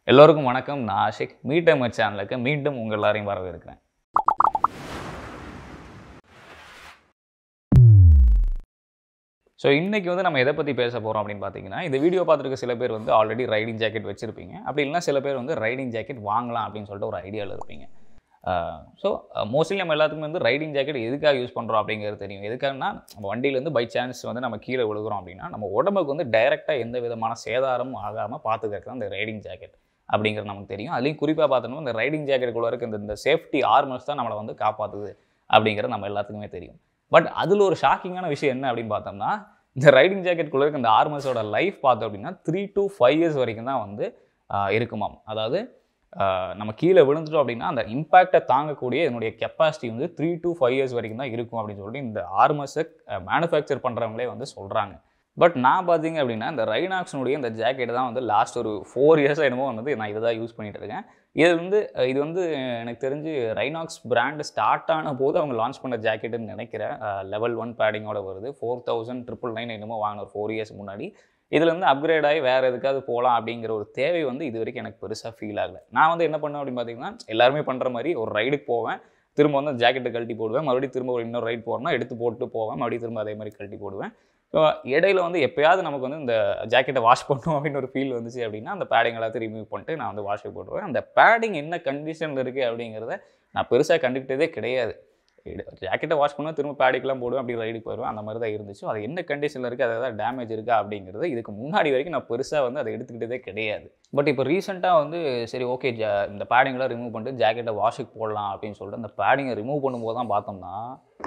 எல்லோருக்கும் வணக்கம் நான் ஆஷிக் மீட்டமர் சேனலுக்கு மீண்டும் உங்கள் எல்லாரையும் வரவேற்கிறேன் ஸோ இன்னைக்கு வந்து நம்ம எதை பற்றி பேச போகிறோம் அப்படின்னு பார்த்தீங்கன்னா இந்த வீடியோ பார்த்துருக்க சில பேர் வந்து ஆல்ரெடி ரைடிங் ஜாக்கெட் வச்சுருப்பீங்க அப்படி இல்லைனா சில பேர் வந்து ரைடிங் ஜாக்கெட் வாங்கலாம் அப்படின்னு சொல்லிட்டு ஒரு ஐடியாவில் இருப்பீங்க ஸோ மோஸ்ட்லி நம்ம எல்லாத்துக்குமே வந்து ரைடிங் ஜாக்கெட் எதுக்காக யூஸ் பண்ணுறோம் அப்படிங்கிறது தெரியும் எதுக்காகனா நம்ம வண்டியிலேருந்து பை சான்ஸ் வந்து நம்ம கீழே விழுகிறோம் அப்படின்னா நம்ம உடம்புக்கு வந்து டைரெக்டாக எந்த விதமான சேதாரமும் ஆகாமல் பார்த்துக்கிறது தான் இந்த ரைடிங் ஜாக்கெட் அப்படிங்கிறது நமக்கு தெரியும் அதுலேயும் குறிப்பாக பார்த்தோம்னா இந்த ரைடிங் ஜாக்கெட்டுக்குள்ள இருக்க இந்த இந்த சேஃப்டி ஆர்மர்ஸ் தான் நம்மளை வந்து காப்பாற்றுது அப்படிங்கிறது நம்ம எல்லாத்துக்குமே தெரியும் பட் அதில் ஒரு ஷாக்கிங்கான விஷயம் என்ன அப்படின்னு பார்த்தோம்னா இந்த ரைடிங் ஜாக்கெட்டுக்குள்ள இருக்க இந்த ஆர்மர்ஸோட லைஃப் பார்த்தோம் அப்படின்னா த்ரீ டு ஃபைவ் இயர்ஸ் வரைக்கும் தான் வந்து ஆஹ், இருக்குமாம் அதாவது ஆஹ், நம்ம கீழே விழுந்துட்டோம் அப்படின்னா அந்த இம்பேக்டை தாங்கக்கூடிய இதனுடைய கெப்பாசிட்டி வந்து த்ரீ டு ஃபைவ் இயர்ஸ் வரைக்கும் தான் இருக்கும் அப்படின்னு சொல்லிட்டு இந்த ஆர்மர்ஸை மேனுஃபேக்சர் பண்ணுறவங்களே வந்து சொல்கிறாங்க பட் நான் பார்த்தீங்க அப்படின்னா இந்த ரைனாக்ஸினுடைய இந்த ஜாக்கெட் தான் வந்து லாஸ்ட் ஒரு ஃபோர் இயர்ஸ் என்னமோ வந்து நான் இதை தான் யூஸ் பண்ணிட்டு இருக்கேன் இது வந்து அஹ், இது வந்து எனக்கு தெரிஞ்சு ரைனாக்ஸ் பிராண்டு ஸ்டார்ட் ஆன போது அவங்க லான்ச் பண்ண ஜாக்கெட்டுன்னு நினைக்கிறேன் லெவல் ஒன் பேடிங்கோட வருது ஃபோர் தௌசண்ட் ட்ரிபிள் நைன் என்னமோ வாங்கின ஒரு ஃபோர் இயர்ஸ் முன்னாடி இதில் வந்து அப்கிரேட் ஆகி வேறு எதுக்காவது போகலாம் அப்படிங்கிற ஒரு தேவை வந்து இது வரைக்கும் எனக்கு பெருசாக ஃபீல் ஆகலை நான் வந்து என்ன பண்ணேன் அப்படின்னு பார்த்தீங்கன்னா எல்லாருமே பண்ணுற மாதிரி ஒரு ரைடுக்கு போவேன் திரும்ப வந்து ஜாக்கெட்டை கழட்டி போடுவேன் மறுபடியும் திரும்ப ஒரு இன்னொரு ரைட் போகிறேன்னா எடுத்து போட்டு போவேன் மறுபடியும் திரும்ப அதே மாதிரி கழட்டி போடுவேன் ஸோ இடையில வந்து எப்பயாவது நமக்கு வந்து இந்த ஜாக்கெட்டை வாஷ் பண்ணணும் அப்படின்னு ஒரு ஃபீல் வந்துச்சு அப்படின்னா அந்த பேடிங் எல்லாத்தையும் ரிமூவ் பண்ணிட்டு நான் வந்து வாஷ் போட்டுருவேன் அந்த பேடிங் என்ன கண்டிஷனில் இருக்குது அப்படிங்கிறத நான் பெருசாக கண்டுக்கிட்டதே கிடையாது ஜாக்கெட்டை வாஷ் பண்ணுவேன் திரும்ப பேடிக்கெலாம் போடுவேன் அப்படி ரைடுக்கு போயிடுவேன் அந்த மாதிரி தான் இருந்துச்சு அது என்ன கண்டிஷனில் இருக்குது அது ஏதாவது டேமேஜ் இருக்கா அப்படிங்கிறது இதுக்கு முன்னாடி வரைக்கும் நான் பெருசாக வந்து அதை எடுத்துக்கிட்டதே கிடையாது பட் இப்போ ரீசெண்டாக வந்து சரி ஓகே ஜா இந்த பேடிங்லாம் ரிமூவ் பண்ணிட்டு ஜாக்கெட்டை வாஷுக்கு போடலாம் அப்படின்னு சொல்லிட்டு அந்த பேடிங்கை ரிமூவ் பண்ணும்போது தான் பார்த்தோம்னா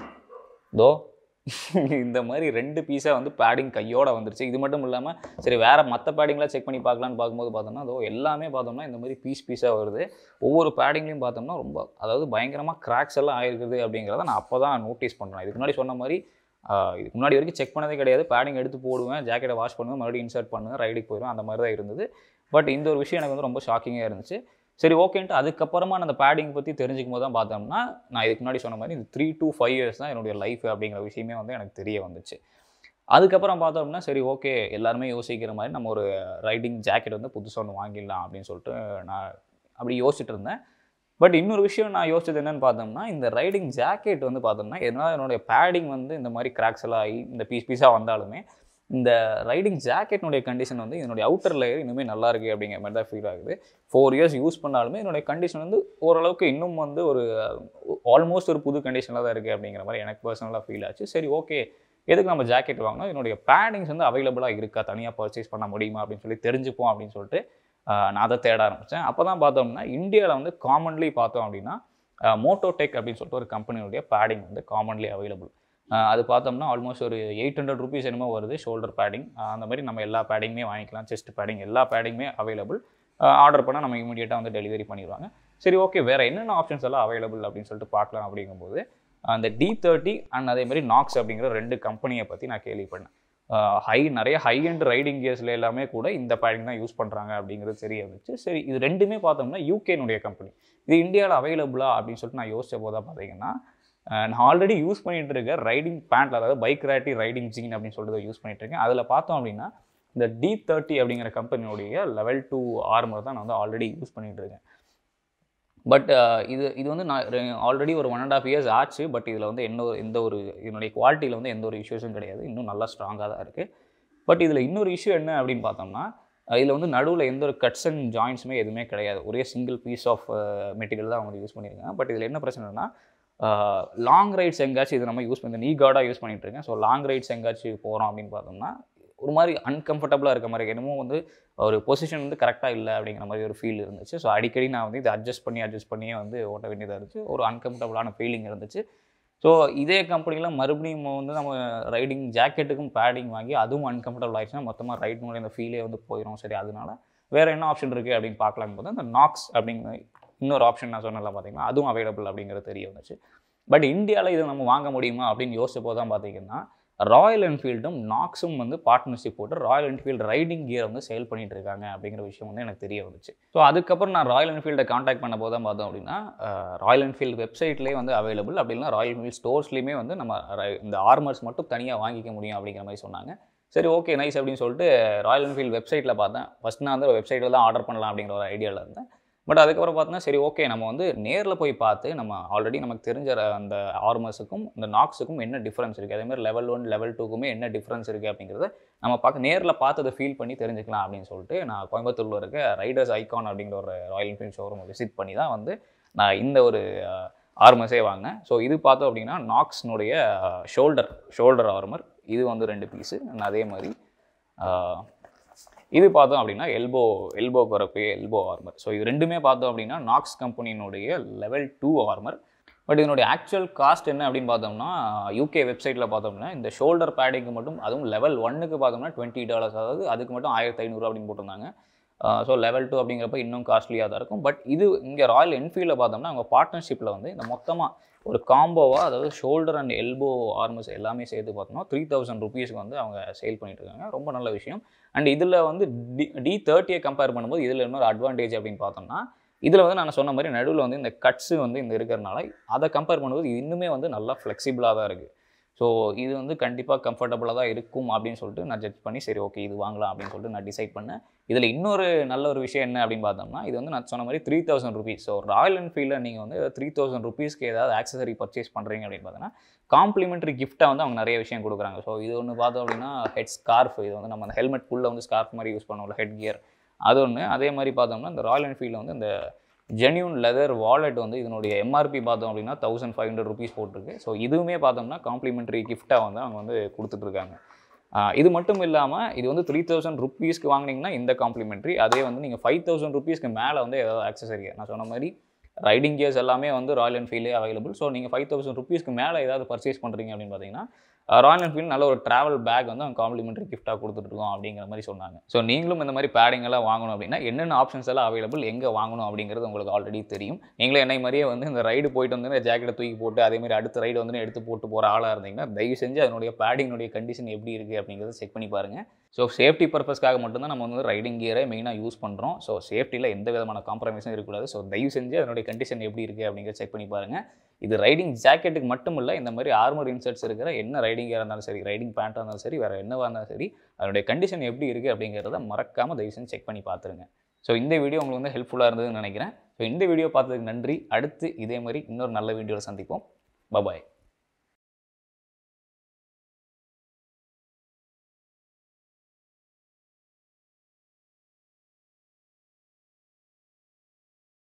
தோ இந்த மாதிரி ரெண்டு பீஸாக வந்து பேடிங் கையோட வந்துருச்சு இது மட்டும் இல்லாமல் சரி வேறு மற்ற பேடிங்லாம் செக் பண்ணி பார்க்கலான்னு பார்க்கும்போது பார்த்தோம்னா அதோ எல்லாமே பார்த்தோம்னா இந்த மாதிரி பீஸ் பீஸாக வருது ஒவ்வொரு பேடிங்லையும் பார்த்தோம்னா ரொம்ப அதாவது பயங்கரமாக கிராக்ஸ் எல்லாம் ஆயிருக்குது அப்படிங்கிறத நான் அப்போ தான் நோட்டீஸ் பண்ணுறேன் இதுக்கு முன்னாடி சொன்ன மாதிரி ஆஹ், இதுக்கு முன்னாடி வரைக்கும் செக் பண்ணதே கிடையாது பேடிங் எடுத்து போடுவேன் ஜாக்கெட்டை வாஷ் பண்ணுவேன் மறுபடியும் இன்சர்ட் பண்ணுவேன் ரைடுக்கு போயிடுவேன் அந்த மாதிரி தான் இருந்தது பட் இந்த ஒரு விஷயம் எனக்கு வந்து ரொம்ப ஷாக்கிங்காக இருந்துச்சு சரி ஓகேன்ட்டு அதுக்கப்புறமா நான் அந்த பேடிங் பற்றி தெரிஞ்சுக்கும் போது தான் பார்த்தோம்னா நான் இதுக்கு முன்னாடி சொன்ன மாதிரி இந்த த்ரீ டு ஃபைவ் இயர்ஸ் தான் என்னுடைய லைஃப் அப்படிங்கிற விஷயமே வந்து எனக்கு தெரிய வந்துச்சு அதுக்கப்புறம் பார்த்தோம்னா சரி ஓகே எல்லாருமே யோசிக்கிற மாதிரி நம்ம ஒரு ரைடிங் ஜாக்கெட் வந்து புதுசாக ஒன்று வாங்கிடலாம் அப்படின்னு சொல்லிட்டு நான் அப்படி யோசிச்சுட்டு இருந்தேன் பட் இன்னொரு விஷயம் நான் யோசிச்சது என்னன்னு பார்த்தோம்னா இந்த ரைடிங் ஜாக்கெட் வந்து பார்த்தோம்னா என்ன என்னுடைய பேடிங் வந்து இந்த மாதிரி கிராக்ஸ் எல்லாம் ஆகி இந்த பீஸ் பீஸாக வந்தாலுமே இந்த ரைடிங் ஜாக்கெட்னுடைய கண்டிஷன் வந்து இதனுடைய அவுட்டர் லேயர் இன்னுமே நல்லா இருக்குது அப்படிங்கிற மாதிரி தான் ஃபீல் ஆகுது ஃபோர் இயர்ஸ் யூஸ் பண்ணாலுமே என்னுடைய கண்டிஷன் வந்து ஓரளவுக்கு இன்னும் வந்து ஒரு ஆல்மோஸ்ட் ஒரு புது கண்டிஷனில் தான் இருக்குது அப்படிங்கிற மாதிரி எனக்கு பர்சனலாக ஃபீல் ஆச்சு சரி ஓகே எதுக்கு நம்ம ஜாக்கெட் வாங்கினோம் என்னுடைய பேடிங்ஸ் வந்து அவைலபிளாக இருக்கா தனியாக பர்ச்சேஸ் பண்ண முடியுமா அப்படின்னு சொல்லி தெரிஞ்சுப்போம் அப்படின்னு சொல்லிட்டு ஆஹ், நான் அதை தேட ஆரம்பித்தேன் அப்போ தான் பார்த்தோம்னா இந்தியாவில் வந்து காமன்லி பார்த்தோம் அப்படின்னா மோட்டோடெக் அப்படின்னு சொல்லிட்டு ஒரு கம்பெனியுடைய பேடிங் வந்து காமன்லி அவைலபிள் அது பார்த்தோம்னா ஆல்மோஸ்ட் ஒரு எயிட் ஹண்ட்ரட் ருபீஸ் என்னமோ வருது ஷோல்டர் பேடிங் அந்த மாதிரி நம்ம எல்லா பேடிங்குமே வாங்கிக்கலாம் செஸ்ட் பேடிங் எல்லா பேடிங்குமே அவைலபிள் ஆர்டர் பண்ணால் நம்ம இமீடியட்டாக வந்து டெலிவரி பண்ணிடுவாங்க சரி ஓகே வேறு என்னென்ன ஆப்ஷன்ஸ் எல்லாம் அவைலபிள் அப்படின்னு சொல்லிட்டு பார்க்கலாம் அப்படிங்கும்போது அந்த டி தேர்ட்டி அண்ட் அதே மாதிரி நாக்ஸ் அப்படிங்கிற ரெண்டு கம்பெனியை பற்றி நான் கேள்விப்பட்டேன் ஹை நிறைய ஹை அண்ட் ரைடிங் கியர்ஸில் எல்லாமே கூட இந்த பேடிங் தான் யூஸ் பண்ணுறாங்க அப்படிங்கிறது தெரிய வந்துச்சு சரி இது ரெண்டுமே பார்த்தோம்னா யூகேனுடைய கம்பெனி இது இந்தியாவில் அவைலபிளா அப்படின்னு சொல்லிட்டு நான் யோசிச்ச போதா பார்த்தீங்கன்னா அஹ் நான் ஆல்ரெடி யூஸ் பண்ணிட்டு இருக்க ரைடிங் பேண்ட்ல அதாவது பைக் ரேட்டி ரைடிங் ஜீன் அப்படின்னு சொல்லிட்டு யூஸ் பண்ணிட்டு இருக்கேன் அதில் பார்த்தோம் அப்படின்னா இந்த டி தேர்ட்டி அப்படிங்கிற கம்பெனியோடைய லெவல் டூ ஆர்மர் தான் நான் வந்து ஆல்ரெடி யூஸ் பண்ணிட்டு இருக்கேன் பட் இது இது வந்து நான் ஆல்ரெடி ஒரு ஒன் அண்ட் ஆஃப் இயர்ஸ் ஆச்சு பட் இதில் வந்து என்ன ஒரு எந்த ஒரு இதனுடைய குவாலிட்டியில் வந்து எந்த ஒரு இஷ்யூஸும் கிடையாது இன்னும் நல்லா ஸ்ட்ராங்காக தான் இருக்குது பட் இதில் இன்னொரு இஷ்யூ என்ன அப்படின்னு பார்த்தோம்னா இதில் வந்து நடுவில் எந்த ஒரு கட்ஸ் அண்ட் ஜாயின்ஸுமே எதுவுமே கிடையாது ஒரே சிங்கிள் பீஸ் ஆஃப் மெட்டீரியல் தான் அவங்க யூஸ் பண்ணியிருக்காங்க பட் இதில் என்ன பிரச்சனைனா லாங் ரைட்ஸ் எங்காச்சும் இது நம்ம யூஸ் பண்ணி நீ கார்டாக யூஸ் பண்ணிட்டு இருக்கேன் ஸோ லாங் ரைட்ஸ் எங்காச்சும் போகிறோம் அப்படின்னு பார்த்தோம்னா ஒரு மாதிரி அன்கம்ஃபர்டபுளாக இருக்க மாதிரி என்னமோ வந்து ஒரு பொசிஷன் வந்து கரெக்டாக இல்லை அப்படிங்கிற மாதிரி ஒரு ஃபீல் இருந்துச்சு ஸோ அடிக்கடி நான் வந்து இதை அட்ஜஸ்ட் பண்ணி அட்ஜஸ்ட் பண்ணியே வந்து ஓட்ட வேண்டியதாக இருந்துச்சு ஒரு அன்கம்ஃபர்டபுளான ஃபீலிங் இருந்துச்சு ஸோ இதே கம்பெனியில் மறுபடியும் வந்து நம்ம ரைடிங் ஜாக்கெட்டுக்கும் பேடிங் வாங்கி அதுவும் அன்கம்ஃபர்டபுள் ஆயிடுச்சுன்னா மொத்தமாக ரைட்னுடைய அந்த ஃபீலே வந்து போயிடும் சரி அதனால வேறு என்ன ஆப்ஷன் இருக்குது அப்படின்னு பார்க்கலாம் போது அந்த நாக்ஸ் அப்படிங்கிற இன்னொரு ஆப்ஷன் நான் சொன்னல பார்த்தீங்கன்னா அதுவும் அவைலபிள் அப்படிங்கிறது தெரிய வந்துச்சு பட் இந்தியாவில் இது நம்ம வாங்க முடியுமா அப்படின்னு யோசிச்ச போது தான் பார்த்தீங்கன்னா ராயல் என்ஃபீல்டும் நாக்ஸும் வந்து பார்ட்னர்ஷிப் போட்டு ராயல் என்ஃபீல்டு ரைடிங் கியர் வந்து சேல் பண்ணிட்டு இருக்காங்க அப்படிங்கிற விஷயம் வந்து எனக்கு தெரிய வந்துச்சு ஸோ அதுக்கப்புறம் நான் ராயல் என்ஃபீல்டை காண்டாக்ட் பண்ண போது தான் பார்த்தோம் அப்படின்னா ராயல் என்ஃபீல்டு வெப்சைட்லேயே வந்து அவைலபிள் அப்படி இல்லைனா ராயல் என்ஃபீல்டு ஸ்டோர்ஸ்லேயுமே வந்து நம்ம ரை- இந்த ஆர்மர்ஸ் மட்டும் தனியாக வாங்கிக்க முடியும் அப்படிங்கிற மாதிரி சொன்னாங்க சரி ஓகே நைஸ் அப்படின்னு சொல்லிட்டு ராயல் என்ஃபீல்டு வெப்சைட்டில் பார்த்தேன் ஃபஸ்ட் நான் வந்து வெப்சைட்டில் தான் ஆர்டர் பண்ணலாம் அப்படிங்கிற ஒரு ஐடியாவில் இருந்தேன் பட் அதுக்கப்புறம் பார்த்தோன்னா சரி ஓகே நம்ம வந்து நேரில் போய் பார்த்து நம்ம ஆல்ரெடி நமக்கு தெரிஞ்ச ர- அந்த ஆர்மர்ஸுக்கும் இந்த நாக்ஸுக்கும் என்ன டிஃப்ரென்ஸ் இருக்குது அதேமாதிரி லெவல் ஒன் லெவல் டூக்குமே என்ன டிஃப்ரென்ஸ் இருக்குது அப்படிங்கிறத நம்ம பார்க்க நேரில் பார்த்து அதை ஃபீல் பண்ணி தெரிஞ்சுக்கலாம் அப்படின்னு சொல்லிட்டு நான் கோயம்புத்தூரில் இருக்க ரைடர்ஸ் ஐகான் அப்படிங்கிற ஒரு ராயல் என்ஃபீல்ட் ஷோரூம் விசிட் பண்ணி தான் வந்து நான் இந்த ஒரு ஆர்மர்ஸே வாங்கினேன் ஸோ இது பார்த்தோம் அப்படின்னா நாக்ஸ்னுடைய ஷோல்டர் ஷோல்டர் ஆர்மர் இது வந்து ரெண்டு பீஸு அதே மாதிரி ஆஹ், இது பார்த்தோம் அப்படின்னா எல்போ எல்போ வரக்கூடிய எல்போ ஆர்மர் ஸோ இது ரெண்டுமே பார்த்தோம் அப்படின்னா நாக்ஸ் கம்பெனியினுடைய லெவல் டூ ஆர்மர் பட் இதனுடைய ஆக்சுவல் காஸ்ட் என்ன அப்படின்னு பார்த்தோம்னா யூகே வெப்சைட்டில் பார்த்தோம்னா இந்த ஷோல்டர் பேடிங்க்கு மட்டும் அதுவும் லெவல் ஒன்னுக்கு பார்த்தோம்னா டுவெண்ட்டி டாலர்ஸ் அதாவது அதுக்கு மட்டும் ஆயிரத்தி ஐநூறு அப்படின்னு போட்டிருந்தாங்க ஸோ லெவல் டூ அப்படிங்கிறப்ப இன்னும் காஸ்ட்லியாக தான் இருக்கும் பட் இது இங்கே ராயல் என்ஃபீல்டில் பார்த்தோம்னா அவங்க பார்ட்னர்ஷிப்பில் வந்து இந்த மொத்தமாக ஒரு காம்போவாக அதாவது ஷோல்டர் அண்ட் எல்போ ஆர்மஸ் எல்லாமே சேர்த்து பார்த்தோம்னா த்ரீ தௌசண்ட் ருபீஸ்க்கு வந்து அவங்க சேல் பண்ணிட்டு இருக்காங்க ரொம்ப நல்ல விஷயம் அண்ட் இதில் வந்து டி டி தேர்ட்டியை கம்பேர் பண்ணும்போது இதில் இன்னொரு அட்வான்டேஜ் அப்படின்னு பார்த்தோம்னா இதில் வந்து நான் சொன்ன மாதிரி நடுவில் வந்து இந்த கட்ஸு வந்து இந்த இருக்கிறனால அதை கம்பேர் பண்ணும்போது இது இன்னுமே வந்து நல்லா ஃப்ளெக்சிபிளாக தான் இருக்குது ஸோ இது வந்து கண்டிப்பாக கம்ஃபர்டபுளாக தான் இருக்கும் அப்படின்னு சொல்லிட்டு நான் ஜட்ஜ் பண்ணி சரி ஓகே இது வாங்கலாம் அப்படின்னு சொல்லிட்டு நான் டிசைட் பண்ணேன் இதில் இன்னொரு நல்ல ஒரு விஷயம் என்ன அப்படின்னு பார்த்தோம்னா இது வந்து நான் சொன்ன மாதிரி three thousand rupees so Royal என்ஃபீல்டில் நீங்கள் வந்து த்ரீ தௌசண்ட் ருபீஸ்க்கு ஏதாவது ஆக்சசரி பர்ச்சேஸ் பண்ணுறீங்க அப்படின்னு பார்த்தீங்கன்னா காம்ப்ளிமெண்ட்ரி கிஃப்ட்டாக வந்து அவங்க நிறைய விஷயம் கொடுக்குறாங்க ஸோ இது ஒன்று பார்த்தோம் அப்படின்னா ஹெட் ஸ்கார்ஃப் இது வந்து நம்ம அந்த ஹெல்மெட்குள்ளே வந்து ஸ்கார்ஃப் மாதிரி யூஸ் பண்ணுவோம்ல ஹெட் கியர் அது ஒன்று அதே மாதிரி பார்த்தோம்னா இந்த ராயல் என்ஃபீல்டில் வந்து இந்த ஜென்யூன் லெதர் வாலெட் வந்து இதனுடைய எம்ஆர்பி பார்த்தோம் அப்படின்னா தௌசண்ட் ஃபைவ் ஹண்ட்ரட் ருபீஸ் போட்டிருக்கு ஸோ இதுவுமே பார்த்தோம்னா காம்ப்ளிமெண்ட்ரி கிஃப்ட்டாக வந்து அவங்க வந்து கொடுத்துட்ருக்காங்க இது மட்டும் இல்லாமல் இது வந்து த்ரீ தௌசண்ட் ருபீஸ்க்கு வாங்குனீங்கன்னா இந்த காம்ப்ளிமெண்ட்ரி அதே வந்து நீங்கள் ஃபைவ் தௌசண்ட் ருபீஸ்க்கு மேலே வந்து ஏதாவது ஆக்சசரி நான் சொன்ன மாதிரி ரைடிங் கியர்ஸ் எல்லாமே வந்து ராயல் என்ஃபீல்டே அவைலபிள் ஸோ நீங்கள் ஃபைவ் தௌசண்ட் ருபீஸ்க்கு மேலே ஏதாவது பர்ச்சேஸ் பண்ணுறீங்க அப்படின்னு பார்த்தீங்கன்னா ராயல் என்ஃபீல்டு நல்ல ஒரு ட்ராவல் பேக் வந்து அவங்க காம்ப்ளிமெண்ட்ரி கிஃப்ட்டாக கொடுத்துட்ருக்கோம் அப்படிங்கிற மாதிரி சொன்னாங்க ஸோ நீங்களும் இந்த மாதிரி பேடிங் எல்லாம் வாங்கணும் அப்படின்னா என்னென்ன ஆப்ஷன்ஸ் எல்லாம் அவைலபிள் எங்கே வாங்கணும் அப்படிங்கிறது உங்களுக்கு ஆல்ரெடி தெரியும் நீங்களும் என்னை மாதிரியே வந்து இந்த ரைடு போயிட்டு வந்து இந்த ஜாக்கெட்டை தூக்கி போட்டு அதே மாதிரி அடுத்த ரைடு வந்து எடுத்து போட்டு போகிற ஆளாக இருந்தீங்கன்னா தயவு செஞ்சு அதனுடைய பேடிங்கினுடைய கண்டிஷன் எப்படி இருக்குது அப்படிங்கிறத செக் பண்ணி பாருங்கள் ஸோ சேஃப்டி பர்பஸ்க்காக மட்டும்தான் நம்ம வந்து ரைடிங் கியரை மெயினாக யூஸ் பண்ணுறோம் ஸோ சேஃப்டியில் எந்த விதமான காம்ப்ரமைஸும் இருக்கக்கூடாது ஸோ தயவு செஞ்சு அதனுடைய கண்டிஷன் எப்படி இருக்குது அப்படிங்கிறத செக் பண்ணி பாருங்கள் இது ரைடிங் ஜாக்கெட்டுக்கு மட்டும் இல்லை இந்த மாதிரி ஆர்மர் இன்சர்ட்ஸ் இருக்கிற என்ன ரைடிங் கியராக இருந்தாலும் சரி ரைடிங் பேண்ட்டாக இருந்தாலும் சரி வேறு என்னவாக இருந்தாலும் சரி அதனுடைய கண்டிஷன் எப்படி இருக்குது அப்படிங்கிறத மறக்காமல் தயவு செஞ்சு செக் பண்ணி பார்த்துருங்க ஸோ இந்த வீடியோ உங்களுக்கு வந்து ஹெல்ப்ஃபுல்லாக இருந்ததுன்னு நினைக்கிறேன் ஸோ இந்த வீடியோ பார்த்ததுக்கு நன்றி அடுத்து இதே மாதிரி இன்னொரு நல்ல வீடியோவில் சந்திப்போம் பபாய்